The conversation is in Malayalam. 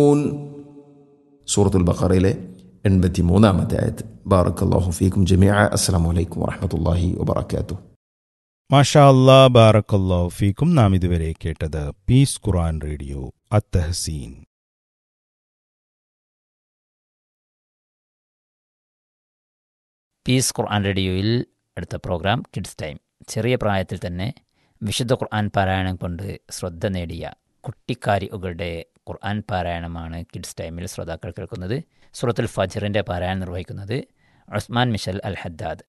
സൂറത്തുൽ ബഖറയിലെ എൺപത്തി മൂന്നാമത്തെ ആയത്ത് ബാറക്കല്ലാഹു ഫീക്കും ജമിഅ അസ്സലാമു അലൈക്കും വറഹ്മത്തുള്ളാഹി വബറകാതുഹു മാഷാ അല്ലാ ബാറക്കല്ലാ ഫീക്കും നാം ഇതുവരെ കേട്ടത് പീസ് ഖുറാൻ റേഡിയോ അത്തഹസീൻ പീസ് ഖുർആൻ റേഡിയോയിൽ അടുത്ത പ്രോഗ്രാം കിഡ്സ് ടൈം ചെറിയ പ്രായത്തിൽ തന്നെ വിശുദ്ധ ഖുർആൻ പാരായണം കൊണ്ട് ശ്രദ്ധ നേടിയ കുട്ടിക്കാരികളുടെ ഖുർആൻ പാരായണമാണ് കിഡ്സ് ടൈമിൽ ശ്രോതാക്കൾ കേൾക്കുന്നത് സൂറത്തുൽ ഫജറിൻ്റെ പാരായണം നിർവഹിക്കുന്നത് ഉസ്മാൻ മിഷൽ അൽ ഹദ്ദാദ്